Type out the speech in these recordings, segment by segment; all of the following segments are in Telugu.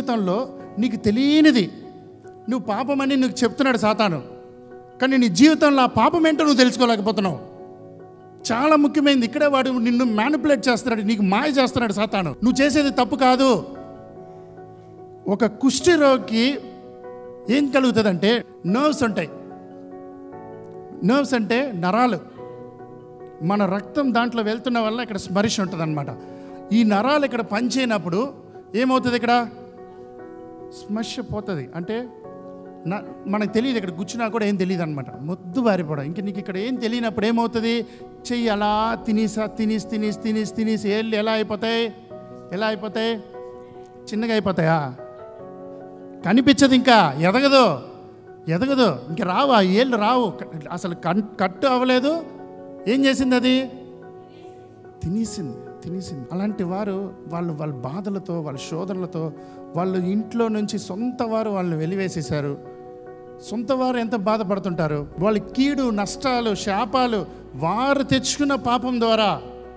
జీవితంలో నీకు తెలియనిది నువ్వు పాపమని నీకు చెప్తున్నాడు సాతాను కానీ నీ జీవితంలో ఆ పాపం ఏంటో నువ్వు తెలుసుకోలేకపోతున్నావు చాలా ముఖ్యమైనది ఇక్కడే వాడు నిన్ను మ్యానిపులేట్ చేస్తున్నాడు నీకు మాయ చేస్తున్నాడు సాతాను నువ్వు చేసేది తప్పు కాదు ఒక కుష్టి రోగికి ఏం కలుగుతుందంటే నర్వ్స్ ఉంటాయి నర్వ్స్ అంటే నరాలు మన రక్తం దాంట్లో వెళ్తున్న వల్ల ఇక్కడ స్మరిష ఉంటుంది ఈ నరాలు ఇక్కడ పనిచేయనప్పుడు ఏమవుతుంది ఇక్కడ స్మర్శ పోతుంది అంటే నా మనకు తెలియదు ఇక్కడ కూర్చున్నా కూడా ఏం తెలియదు అనమాట మొద్దు బారిపోవడం ఇంక నీకు ఇక్కడ ఏం తెలియనప్పుడు ఏమవుతుంది చెయ్యి అలా తినేసా తినేసి తినేసి తినేసి తినేసి ఏళ్ళు ఎలా అయిపోతాయి ఎలా అయిపోతాయి చిన్నగా అయిపోతాయా కనిపించదు ఇంకా ఎదగదు ఎదగదు ఇంక రావు ఆ ఏళ్ళు రావు అసలు కన్ కట్టు అవ్వలేదు ఏం చేసింది అది తినేసింది తినేసింది అలాంటి వారు వాళ్ళు వాళ్ళ బాధలతో వాళ్ళ శోధనలతో వాళ్ళు ఇంట్లో నుంచి సొంత వారు వాళ్ళని వెలివేసేశారు సొంత వారు ఎంత బాధపడుతుంటారు వాళ్ళ కీడు నష్టాలు శాపాలు వారు తెచ్చుకున్న పాపం ద్వారా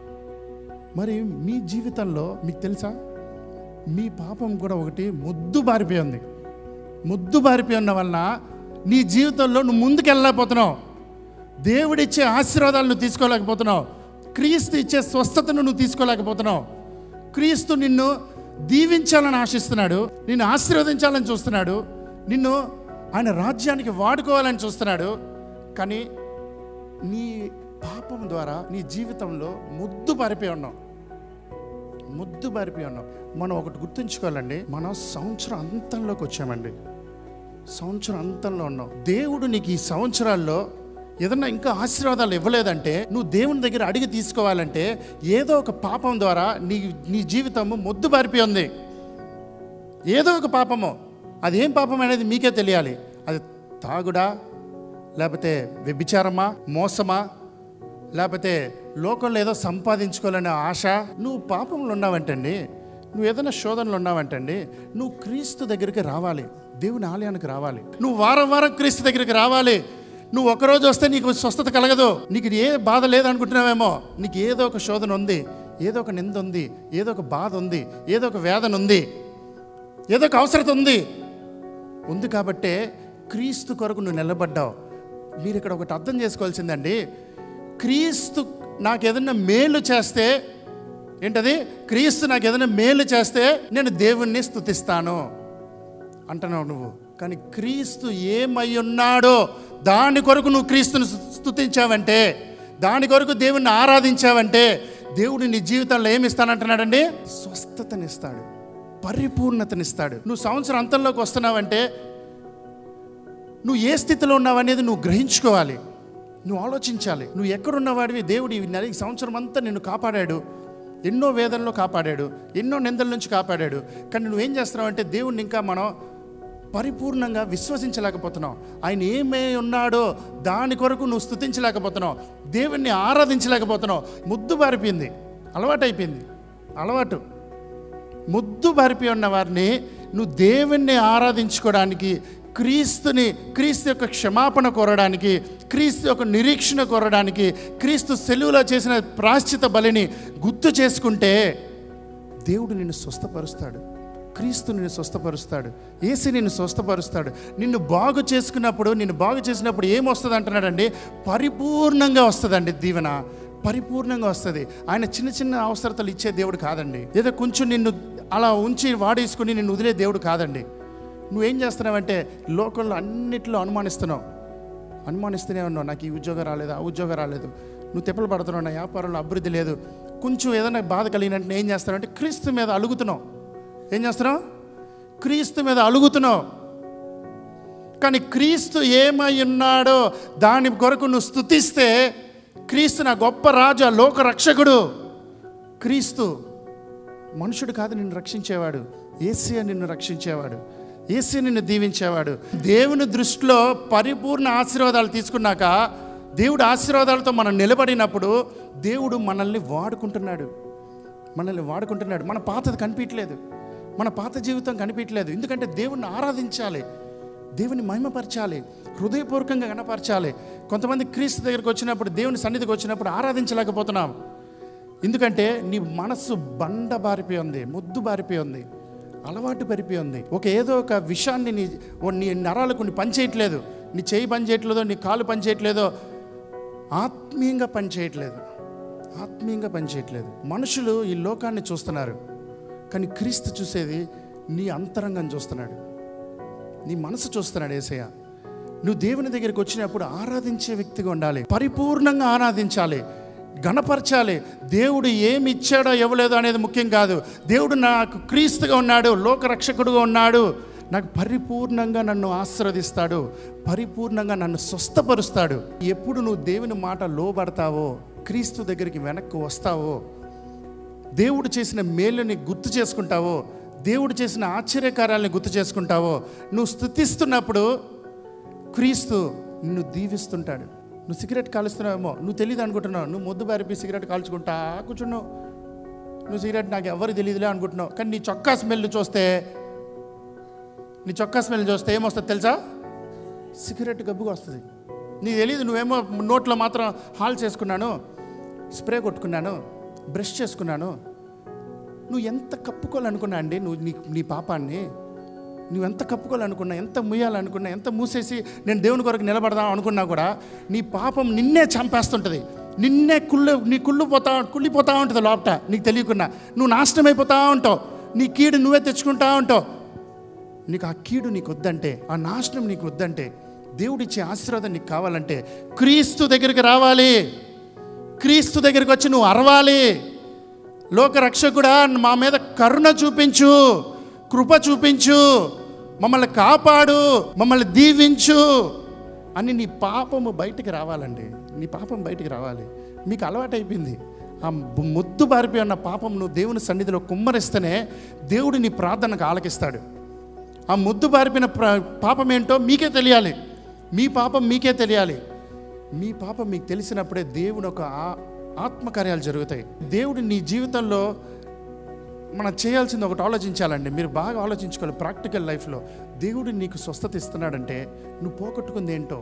మరి మీ జీవితంలో మీకు తెలుసా మీ పాపం కూడా ఒకటి ముద్దు బారిపోయి ఉంది ముద్దు బారిపోయి ఉన్న వలన నీ జీవితంలో నువ్వు ముందుకు వెళ్ళలేకపోతున్నావు దేవుడిచ్చే ఆశీర్వాదాలు నువ్వు తీసుకోలేకపోతున్నావు క్రీస్తు ఇచ్చే స్వస్థతను నువ్వు తీసుకోలేకపోతున్నావు క్రీస్తు నిన్ను దీవించాలని ఆశిస్తున్నాడు నిన్ను ఆశీర్వదించాలని చూస్తున్నాడు నిన్ను ఆయన రాజ్యానికి వాడుకోవాలని చూస్తున్నాడు కానీ నీ పాపం ద్వారా నీ జీవితంలో ముద్దు పారిపోయి ఉన్నావు ముద్దు బారిపోయి ఉన్నాం మనం ఒకటి గుర్తుంచుకోవాలండి మనం సంవత్సరం అంతంలోకి వచ్చామండి సంవత్సరం అంతంలో ఉన్నాం దేవుడు నీకు ఈ సంవత్సరాల్లో ఏదన్నా ఇంకా ఆశీర్వాదాలు ఇవ్వలేదంటే నువ్వు దేవుని దగ్గర అడిగి తీసుకోవాలంటే ఏదో ఒక పాపం ద్వారా నీ నీ జీవితము మొద్దు బారిపోయి ఉంది ఏదో ఒక పాపము అది ఏం పాపం అనేది మీకే తెలియాలి అది తాగుడా లేకపోతే వ్యభిచారమా మోసమా లేకపోతే లోకంలో ఏదో సంపాదించుకోవాలనే ఆశ నువ్వు పాపంలో ఉన్నావంటండి నువ్వు ఏదైనా శోధనలో ఉన్నావంటండి నువ్వు క్రీస్తు దగ్గరికి రావాలి దేవుని ఆలయానికి రావాలి నువ్వు వారం వారం క్రీస్తు దగ్గరికి రావాలి నువ్వు ఒకరోజు వస్తే నీకు స్వస్థత కలగదు నీకు ఏ బాధ లేదనుకుంటున్నావేమో నీకు ఏదో ఒక శోధన ఉంది ఏదో ఒక నింద ఉంది ఏదో ఒక బాధ ఉంది ఏదో ఒక వేదన ఉంది ఏదో ఒక అవసరత ఉంది ఉంది కాబట్టే క్రీస్తు కొరకు నువ్వు నిలబడ్డావు మీరు ఇక్కడ ఒకటి అర్థం చేసుకోవాల్సిందండి క్రీస్తు నాకు ఏదైనా మేలు చేస్తే ఏంటది క్రీస్తు నాకు ఏదైనా మేలు చేస్తే నేను దేవుణ్ణి స్తుతిస్తాను అంటున్నావు నువ్వు కానీ క్రీస్తు ఏమై ఉన్నాడో దాని కొరకు నువ్వు క్రీస్తుని స్తుతించావంటే దాని కొరకు దేవుణ్ణి ఆరాధించావంటే దేవుడు నీ జీవితంలో ఏమి ఇస్తానంటున్నాడండి స్వస్థతనిస్తాడు పరిపూర్ణతనిస్తాడు నువ్వు సంవత్సరం అంతంలోకి వస్తున్నావంటే నువ్వు ఏ స్థితిలో ఉన్నావనేది నువ్వు గ్రహించుకోవాలి నువ్వు ఆలోచించాలి నువ్వు ఎక్కడున్నవాడివి దేవుడు ఈ నెల ఈ సంవత్సరం అంతా నిన్ను కాపాడాడు ఎన్నో వేదనలో కాపాడాడు ఎన్నో నిందల నుంచి కాపాడాడు కానీ నువ్వేం చేస్తున్నావు అంటే దేవుణ్ణి ఇంకా మనం పరిపూర్ణంగా విశ్వసించలేకపోతున్నావు ఆయన ఏమై ఉన్నాడో దాని కొరకు నువ్వు స్థుతించలేకపోతున్నావు దేవుణ్ణి ఆరాధించలేకపోతున్నావు ముద్దు బారిపోయింది అలవాటైపోయింది అలవాటు ముద్దు బారిపోయి ఉన్న వారిని నువ్వు దేవుణ్ణి ఆరాధించుకోవడానికి క్రీస్తుని క్రీస్తు యొక్క క్షమాపణ కోరడానికి క్రీస్తు యొక్క నిరీక్షణ కోరడానికి క్రీస్తు సెలువులో చేసిన ప్రాశ్చిత బలిని గుర్తు చేసుకుంటే దేవుడు నిన్ను స్వస్థపరుస్తాడు క్రీస్తు నిన్ను స్వస్థపరుస్తాడు ఏసి నిన్ను స్వస్థపరుస్తాడు నిన్ను బాగు చేసుకున్నప్పుడు నిన్ను బాగు చేసినప్పుడు ఏమొస్తుంది అంటున్నాడండి పరిపూర్ణంగా వస్తుందండి దీవెన పరిపూర్ణంగా వస్తుంది ఆయన చిన్న చిన్న అవసరతలు ఇచ్చే దేవుడు కాదండి ఏదో కొంచెం నిన్ను అలా ఉంచి వాడేసుకుని నిన్ను వదిలే దేవుడు కాదండి నువ్వేం చేస్తున్నావంటే లోకంలో అన్నిట్లో అనుమానిస్తున్నావు అనుమానిస్తూనే ఉన్నావు నాకు ఈ ఉద్యోగం రాలేదు ఆ ఉద్యోగం రాలేదు నువ్వు తిప్పలు పడుతున్నావు నా వ్యాపారంలో అభివృద్ధి లేదు కొంచెం ఏదైనా బాధ కలిగినట్టు ఏం చేస్తున్నావు అంటే క్రీస్తు మీద అలుగుతున్నావు ఏం చేస్తున్నావు క్రీస్తు మీద అలుగుతున్నావు కానీ క్రీస్తు ఏమై ఉన్నాడో దాని కొరకు నువ్వు స్థుతిస్తే క్రీస్తు నా గొప్ప రాజు ఆ లోక రక్షకుడు క్రీస్తు మనుషుడు కాదు నిన్ను రక్షించేవాడు ఏసియా నిన్ను రక్షించేవాడు ఏసీ నిన్ను దీవించేవాడు దేవుని దృష్టిలో పరిపూర్ణ ఆశీర్వాదాలు తీసుకున్నాక దేవుడు ఆశీర్వాదాలతో మనం నిలబడినప్పుడు దేవుడు మనల్ని వాడుకుంటున్నాడు మనల్ని వాడుకుంటున్నాడు మన పాతది కనిపించలేదు మన పాత జీవితం కనిపించలేదు ఎందుకంటే దేవుణ్ణి ఆరాధించాలి దేవుని మహిమపరచాలి హృదయపూర్వకంగా కనపరచాలి కొంతమంది క్రీస్తు దగ్గరికి వచ్చినప్పుడు దేవుని సన్నిధికి వచ్చినప్పుడు ఆరాధించలేకపోతున్నాం ఎందుకంటే నీ మనస్సు బండ బారిపోయి ఉంది ముద్దు బారిపోయి ఉంది అలవాటు పరిపోయి ఉంది ఒక ఏదో ఒక విషయాన్ని నీ ఓ నీ నరాలు కొన్ని పని చేయట్లేదు నీ చేయి పని చేయట్లేదో నీ కాలు పని చేయట్లేదో ఆత్మీయంగా పని చేయట్లేదు ఆత్మీయంగా పని చేయట్లేదు మనుషులు ఈ లోకాన్ని చూస్తున్నారు కానీ క్రీస్తు చూసేది నీ అంతరంగం చూస్తున్నాడు నీ మనసు చూస్తున్నాడు ఏసయ్య నువ్వు దేవుని దగ్గరికి వచ్చినప్పుడు ఆరాధించే వ్యక్తిగా ఉండాలి పరిపూర్ణంగా ఆరాధించాలి గణపరచాలి దేవుడు ఏమి ఇచ్చాడో ఇవ్వలేదో అనేది ముఖ్యం కాదు దేవుడు నాకు క్రీస్తుగా ఉన్నాడు లోకరక్షకుడుగా ఉన్నాడు నాకు పరిపూర్ణంగా నన్ను ఆశీర్వదిస్తాడు పరిపూర్ణంగా నన్ను స్వస్థపరుస్తాడు ఎప్పుడు నువ్వు దేవుని మాట లోబడతావో క్రీస్తు దగ్గరికి వెనక్కి వస్తావో దేవుడు చేసిన మేలుని గుర్తు చేసుకుంటావో దేవుడు చేసిన ఆశ్చర్యకార్యాలని గుర్తు చేసుకుంటావో నువ్వు స్థుతిస్తున్నప్పుడు క్రీస్తు నిన్ను దీవిస్తుంటాడు నువ్వు సిగరెట్ కాలుస్తున్నావేమో నువ్వు తెలియదు అనుకుంటున్నావు నువ్వు ముద్దు బారిపి సిగరెట్ కాల్చుకుంటా కూర్చున్నావు నువ్వు సిగరెట్ నాకు ఎవరు తెలియదులే అనుకుంటున్నావు కానీ నీ చొక్కా స్మెల్ చూస్తే నీ చొక్కా స్మెల్ చూస్తే ఏమొస్తుంది తెలుసా సిగరెట్ గబ్బుగా వస్తుంది నీకు తెలియదు నువ్వేమో నోట్లో మాత్రం హాల్ చేసుకున్నాను స్ప్రే కొట్టుకున్నాను బ్రష్ చేసుకున్నాను నువ్వు ఎంత కప్పుకోవాలనుకున్నా అండి నువ్వు నీ నీ పాపాన్ని నువ్వు ఎంత కప్పుకోవాలనుకున్నా ఎంత ముయ్యాలనుకున్నా ఎంత మూసేసి నేను దేవుని కొరకు నిలబడదాం అనుకున్నా కూడా నీ పాపం నిన్నే చంపేస్తుంటుంది నిన్నే కుళ్ళు నీ కుళ్ళు పోతా కుళ్ళిపోతా ఉంటుంది లోపట నీకు తెలియకున్నా నువ్వు నాశనం అయిపోతా ఉంటావు నీ కీడు నువ్వే తెచ్చుకుంటా ఉంటావు నీకు ఆ కీడు నీకు వద్దంటే ఆ నాశనం నీకు వద్దంటే దేవుడిచ్చే ఆశీర్వాదం నీకు కావాలంటే క్రీస్తు దగ్గరికి రావాలి క్రీస్తు దగ్గరికి వచ్చి నువ్వు అరవాలి లోక రక్షకుడా మా మీద కరుణ చూపించు కృప చూపించు మమ్మల్ని కాపాడు మమ్మల్ని దీవించు అని నీ పాపము బయటికి రావాలండి నీ పాపం బయటికి రావాలి మీకు అలవాటైపోయింది ఆ ముద్దు బారిపోయి ఉన్న పాపం నువ్వు దేవుని సన్నిధిలో కుమ్మరిస్తేనే దేవుడు నీ ప్రార్థనకు ఆలకిస్తాడు ఆ ముద్దు బారిపిన ప్ర- పాపం ఏంటో మీకే తెలియాలి మీ పాపం మీకే తెలియాలి మీ పాపం మీకు తెలిసినప్పుడే దేవుని ఒక ఆ- ఆత్మకార్యాలు జరుగుతాయి దేవుడు నీ జీవితంలో మనం చేయాల్సింది ఒకటి ఆలోచించాలండి మీరు బాగా ఆలోచించుకోవాలి ప్రాక్టికల్ లైఫ్లో దేవుడు నీకు స్వస్థత ఇస్తున్నాడంటే నువ్వు పోగొట్టుకుంది ఏంటో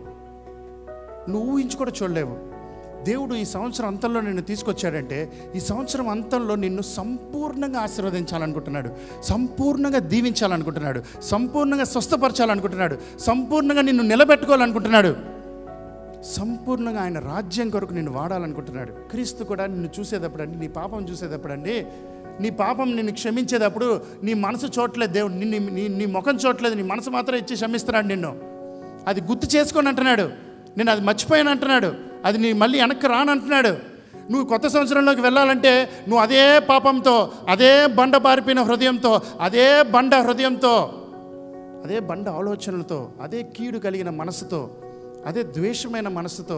నువ్వు ఊహించి కూడా చూడలేవు దేవుడు ఈ సంవత్సరం అంతంలో నిన్ను తీసుకొచ్చాడంటే ఈ సంవత్సరం అంతంలో నిన్ను సంపూర్ణంగా ఆశీర్వదించాలనుకుంటున్నాడు సంపూర్ణంగా దీవించాలనుకుంటున్నాడు సంపూర్ణంగా స్వస్థపరచాలనుకుంటున్నాడు సంపూర్ణంగా నిన్ను నిలబెట్టుకోవాలనుకుంటున్నాడు సంపూర్ణంగా ఆయన రాజ్యం కొరకు నిన్ను వాడాలనుకుంటున్నాడు క్రీస్తు కూడా నిన్ను చూసేటప్పుడు అండి నీ పాపం చూసేటప్పుడు అండి నీ పాపం నిన్ను క్షమించేటప్పుడు నీ మనసు చూడలేదు దేవుడు నిన్ను నీ నీ ముఖం చూడలేదు నీ మనసు మాత్రం ఇచ్చి క్షమిస్తున్నాడు నిన్ను అది గుర్తు చేసుకొని అంటున్నాడు నేను అది మర్చిపోయాను అంటున్నాడు అది నీ మళ్ళీ వెనక్కి రాను అంటున్నాడు నువ్వు కొత్త సంవత్సరంలోకి వెళ్ళాలంటే నువ్వు అదే పాపంతో అదే బండ పారిపోయిన హృదయంతో అదే బండ హృదయంతో అదే బండ ఆలోచనలతో అదే కీడు కలిగిన మనసుతో అదే ద్వేషమైన మనసుతో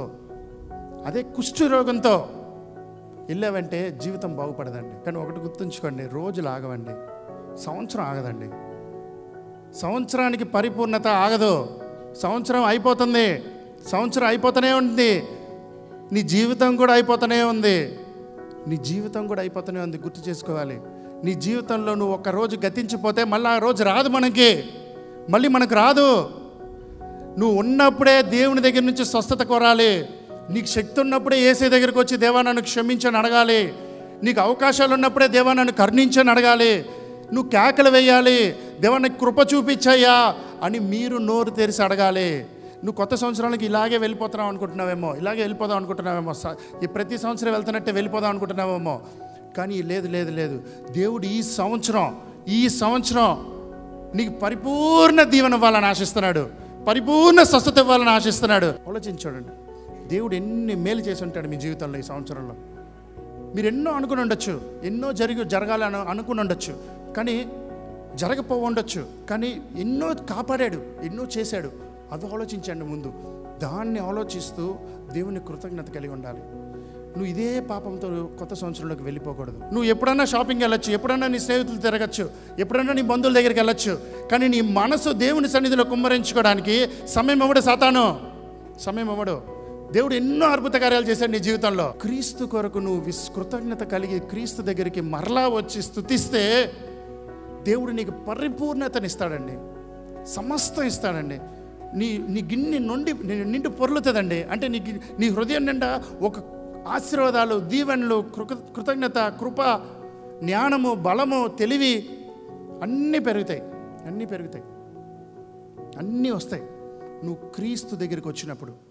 అదే కుష్ఠు రోగంతో వెళ్ళావంటే జీవితం బాగుపడదండి కానీ ఒకటి గుర్తుంచుకోండి రోజులు ఆగవండి సంవత్సరం ఆగదండి సంవత్సరానికి పరిపూర్ణత ఆగదు సంవత్సరం అయిపోతుంది సంవత్సరం అయిపోతూనే ఉంది నీ జీవితం కూడా అయిపోతూనే ఉంది నీ జీవితం కూడా అయిపోతూనే ఉంది గుర్తు చేసుకోవాలి నీ జీవితంలో నువ్వు ఒక రోజు గతించిపోతే మళ్ళీ ఆ రోజు రాదు మనకి మళ్ళీ మనకు రాదు నువ్వు ఉన్నప్పుడే దేవుని దగ్గర నుంచి స్వస్థత కోరాలి నీకు శక్తి ఉన్నప్పుడే ఏసే దగ్గరికి వచ్చి దేవా నన్ను క్షమించని అడగాలి నీకు అవకాశాలు ఉన్నప్పుడే దేవా నన్ను కరుణించని అడగాలి నువ్వు కేకలు వేయాలి దేవా నాకు కృప చూపించయ్యా అని మీరు నోరు తెరిచి అడగాలి నువ్వు కొత్త సంవత్సరానికి ఇలాగే వెళ్ళిపోతున్నావు అనుకుంటున్నావేమో ఇలాగే వెళ్ళిపోదాం అనుకుంటున్నావేమో స- ఈ ప్రతి సంవత్సరం వెళ్తున్నట్టే వెళ్ళిపోదాం అనుకుంటున్నావేమో కానీ లేదు లేదు లేదు దేవుడు ఈ సంవత్సరం ఈ సంవత్సరం నీకు పరిపూర్ణ దీవెన ఇవ్వాలని ఆశిస్తున్నాడు పరిపూర్ణ స్వస్థత ఇవ్వాలని ఆశిస్తున్నాడు ఆలోచించండి దేవుడు ఎన్ని మేలు చేసి ఉంటాడు మీ జీవితంలో ఈ సంవత్సరంలో మీరు ఎన్నో అనుకుని ఉండొచ్చు ఎన్నో జరిగి జరగాలని అనుకుని ఉండొచ్చు కానీ జరగపో ఉండొచ్చు కానీ ఎన్నో కాపాడాడు ఎన్నో చేశాడు అవి ఆలోచించండి ముందు దాన్ని ఆలోచిస్తూ దేవుని కృతజ్ఞత కలిగి ఉండాలి నువ్వు ఇదే పాపంతో కొత్త సంవత్సరంలోకి వెళ్ళిపోకూడదు నువ్వు ఎప్పుడన్నా షాపింగ్ వెళ్ళొచ్చు ఎప్పుడన్నా నీ స్నేహితులు తిరగచ్చు ఎప్పుడన్నా నీ బంధువుల దగ్గరికి వెళ్ళొచ్చు కానీ నీ మనసు దేవుని సన్నిధిలో కుమ్మరించుకోవడానికి సమయం ఇవ్వడు సాతాను సమయం ఇవ్వడు దేవుడు ఎన్నో అద్భుత కార్యాలు చేశాడు నీ జీవితంలో క్రీస్తు కొరకు నువ్వు విస్ కృతజ్ఞత కలిగి క్రీస్తు దగ్గరికి మరలా వచ్చి స్థుతిస్తే దేవుడు నీకు పరిపూర్ణతనిస్తాడండి సమస్తం ఇస్తాడండి నీ నీ గిన్నె నుండి నీ- నిండు పొర్లుతుందండి అంటే నీ గి- నీ హృదయం నిండా ఒక ఆశీర్వాదాలు దీవెనలు కృత కృతజ్ఞత కృప జ్ఞానము బలము తెలివి అన్నీ పెరుగుతాయి అన్నీ పెరుగుతాయి అన్నీ వస్తాయి నువ్వు క్రీస్తు దగ్గరికి వచ్చినప్పుడు